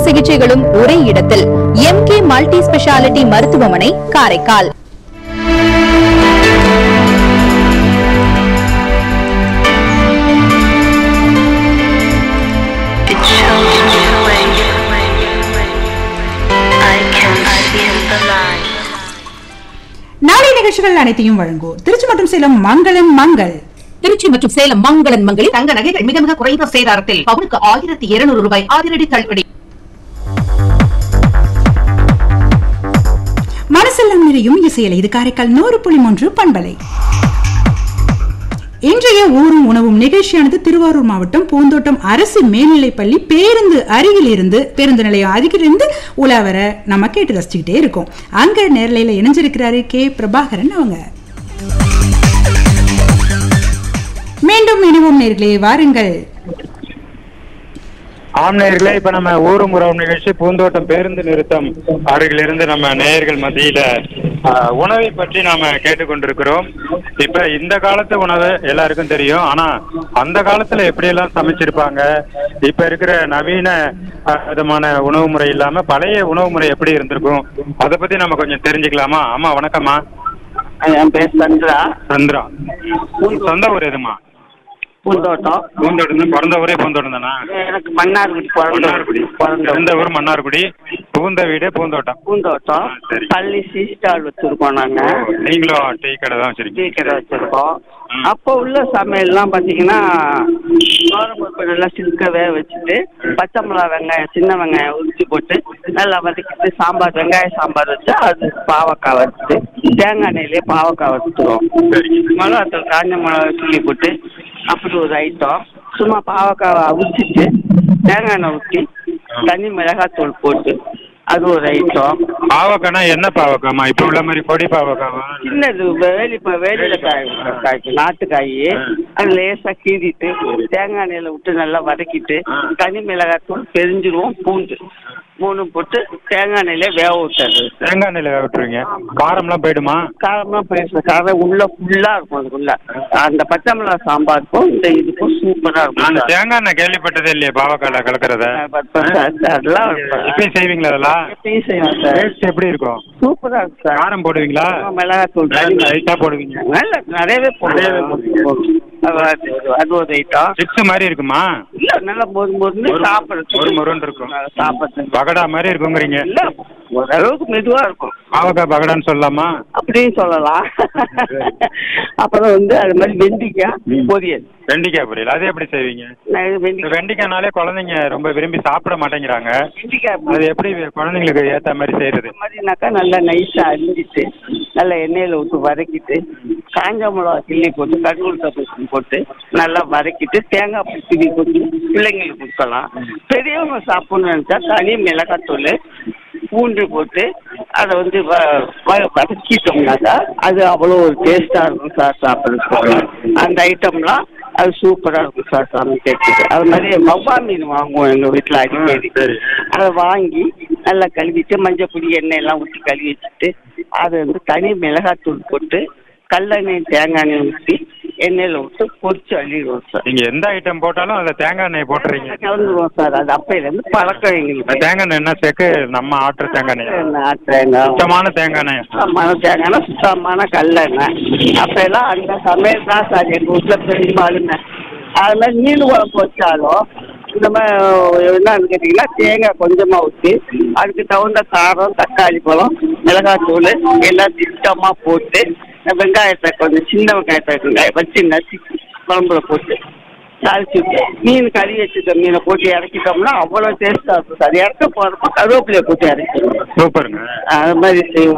சிகிச்சைகளும் ஒரே இடத்தில் MK multi speciality மருத்துவமனை Karaikal It shows me the way. I can feel the light. நாளை நிகழ்ச்சிகள் அனைத்தையும் வழங்குவோம் திருச்சி மற்றும் சேலம் மங்களன் மங்கள் திருச்சி மற்றும் சேலம் மங்களன் மங்களில் தங்க நகைகள் மிக மிக குறைந்த சேதாரத்தில் பவுனுக்கு ஆயிரத்தி இருநூறு ரூபாய் அதிரடி தள்ளுபடி மனசெல்லாம் நிறையும் இசையலை இது காரைக்கால் நூறு புள்ளி மூன்று பண்பலை இன்றைய ஊரும் உணவும் நிகழ்ச்சியானது திருவாரூர் மாவட்டம் பூந்தோட்டம் அரசு மேல்நிலைப்பள்ளி பேருந்து அருகில் இருந்து பேருந்து நிலையம் அருகிலிருந்து உலாவர நம்ம கேட்டு ரசிச்சுக்கிட்டே இருக்கோம் அங்க நேரலையில இணைஞ்சிருக்கிறாரு கே பிரபாகரன் அவங்க மீண்டும் இனிவும் நேர்களே வாருங்கள் ஆம் நேயர்களே இப்ப நம்ம ஊரும் உறவு நிகழ்ச்சி பூந்தோட்டம் பேருந்து நிறுத்தம் அருகிலிருந்து நம்ம நேயர்கள் மத்தியில ஆஹ், உணவை பற்றி நாம கேட்டுக்கொண்டிருக்கிறோம் இப்ப இந்த காலத்து உணவு எல்லாருக்கும் தெரியும் ஆனா அந்த காலத்துல எப்படி எல்லாம் சமைச்சிருப்பாங்க இப்ப இருக்கிற நவீன ஆஹ், விதமான உணவு முறை இல்லாம பழைய உணவு முறை எப்படி இருந்திருக்கும் அதை பத்தி நம்ம கொஞ்சம் தெரிஞ்சுக்கலாமா ஆமா வணக்கம்மா என் பேர் சந்திரா சந்திரா சொந்த ஊர் எதுமா பூந்தோட்டம் பூந்தோட்டம் தான் பிறந்த ஊரே பூந்தோட்டம் தானா எனக்கு மன்னார்குடி மன்னார்குடி பிறந்த இருந்த ஊர் மன்னார்குடி புகுந்த வீடு பூந்தோட்டம் பூந்தோட்டம் ஆ, சரி. பள்ளி சீ ஸ்டால் வச்சிருக்கோம் நாங்க நீங்களும் டீ கடை தான் வச்சிருக்கீங்க டீக்கடை வச்சிருக்கோம் ம். அப்போ உள்ள சமையல்லாம் பார்த்தீங்கன்னா பருப்பு நல்லா சில்க வேக வச்சுட்டு பச்சை மிளகா வெங்காயம் சின்ன வெங்காயம் உரிச்சு போட்டு நல்லா வதக்கிட்டு சாம்பார் வெங்காய சாம்பார் வச்சு அது பாவக்காய் வச்சுட்டு தேங்காய் எண்ணெயிலே பாவக்காய் வச்சுருவோம் மிளகாத்தூள் காஞ்ச மிளகா கிள்ளி போட்டு அப்படி ஒரு ஐட்டம் சும்மா பாவக்காவை அவிச்சிட்டு தேங்காய் எண்ணெய் ஊற்றி தனி மிளகாத்தூள் போட்டு அது ஒரு ஐட்டம் பாவக்கானா என்ன பாவக்காமா இப்ப உள்ள மாதிரி கொடி பாவக்காவா சின்னது வேலி இப்போ வேலியில் காய் காய்க்கு நாட்டுக்காய் அது லேசாக கீறிட்டு தேங்காய் எண்ணெயில் விட்டு நல்லா வதக்கிட்டு தனி மிளகாத்தூள் பெரிஞ்சிருவோம் பூண்டு மூணும் போட்டு தேங்காய் எண்ணெயிலே வேக விட்டுறது தேங்காய் எண்ணெயில வேக விட்டுருவீங்க காரம்லாம் போயிடுமா காரமாக பேச காரம் உள்ள ஃபுல்லாக இருக்கும் அதுக்குள்ள அந்த பச்சை மிளகா சாம்பாருக்கும் இந்த இதுக்கும் சூப்பராக நான் இருக்கும் தேங்காய் எண்ணெய் கேள்விப்பட்டதே இல்லையே பாவக்கால கலக்கிறத அதெல்லாம் இப்பயும் செய்வீங்களா அதெல்லாம் எப்பயும் செய்வோம் சார் டேஸ்ட் எப்படி இருக்கும் சூப்பராக இருக்கும் சார் காரம் போடுவீங்களா மிளகாத்தூள் தனி லைட்டா போடுவீங்க நல்ல நிறையவே போடுவோம் அது அது ஒரு ஐட்டம் சிப்ஸ் மாதிரி இருக்குமா இல்ல நல்லா மொறு மொறுன்னு மொறு- சாப்பிடுறது மொறு மொறுன்னு இருக்கும். சாப்பிடுறது பகடா மாதிரி இருக்குங்கிறீங்க இல்ல ஓரளவுக்கு மெதுவா இருக்கும் பாவக்காய் பகடான்னு சொல்லலாமா அப்படின்னு சொல்லலாம் அப்புறம் வந்து அது மாதிரி வெண்டிக்காய் பொரியல் வெண்டிக்காய் பொரியல் அது எப்படி செய்வீங்க நான் இது இந்த வெண்டிக்காய் வெண்டிக்காய்னாலே குழந்தைங்க ரொம்ப விரும்பி சாப்பிட மாட்டேங்கிறாங்க வெண்டிக்காய் அது எப்படி குழந்தைங்களுக்கு ஏத்த மாதிரி செய்யறது இந்த மாதிரினாக்கா நல்லா நைஸா அரிஞ்சிட்டு நல்லா எண்ணெயில விட்டு வதக்கிட்டு காஞ்ச மிளகா கிள்ளி போட்டு கடுகு தப்பு போட்டு நல்லா வதக்கிட்டு தேங்காய் பூ கிள்ளி போட்டு பிள்ளைங்களுக்கு கொடுக்கலாம் பெரியவங்க சாப்பிடணும்னு நினைச்சா தனி மிளகாத்தூள் பூண்டு போட்டு அதை வந்து வ- வ- வதக்கிட்டோம்னாக்கா அது அவ்வளோ ஒரு டேஸ்டாக இருக்கும் சார் சாப்பிட்றதுக்கு அந்த ஐட்டம்லாம் அது சூப்பராக இருக்கும் சார் சமைக்கிறதுக்கு அது மாதிரி வவ்வா மீன் வாங்குவோம் எங்கள் வீட்டில் அடிக்கடி சரி. அதை வாங்கி நல்லா கழுவிட்டு மஞ்சள் பொடி எண்ணெய் எல்லாம் ஊற்றி கழுவி வச்சுட்டு அதை வந்து தனி மிளகாத்தூள் போட்டு கல்லெண்ணெய் தேங்காய் எண்ணெய் ஊற்றி எண்ணெயில் விட்டு பொரிச்சு அள்ளிடுவோம் சார் நீங்க எந்த ஐட்டம் போட்டாலும் அதுல தேங்காய் எண்ணெய் போட்டுறீங்க கலந்துருவோம் சார் அது அப்பையிலேருந்து பழக்கம் இந்த எங்களுக்கு தேங்காய் எண்ணெய் என்ன சேர்க்கு நம்ம ஆட்டுற தேங்காய் எண்ணெய் நாட்டு தேங்காய் சுத்தமான தேங்காய் எண்ணெய் சுத்தமான தேங்காய்னா சுத்தமான கல்லெண்ணெய் அப்பெல்லாம் அந்த சமையல் தான் சார் எங்கள் வீட்டில் பெரும்பாலுமே அது மாதிரி மீன் குழம்பு வச்சாலும் இந்த மாதிரி என்னன்னு கேட்டிங்கன்னா தேங்காய் கொஞ்சமாக ஊற்றி அதுக்கு தகுந்த காரம் தக்காளி பழம் மிளகாத்தூள் எல்லாம் திட்டமாக போட்டு வெங்காயத்தை கொஞ்சம் சின்ன வெங்காயத்தை வெங்காயம் வச்சு நசுக்கி குழம்புல போட்டு தாளிச்சு விட்டு மீன் கறி வச்சுக்க மீனை போட்டு இறக்கிட்டோம்னா அவ்வளோ டேஸ்ட்டாக இருக்கும் சார் இறக்க போகிறப்ப கருவேப்பிலையை போட்டு இறக்கிடுவோம் சூப்பருங்க அது மாதிரி செய்வோம்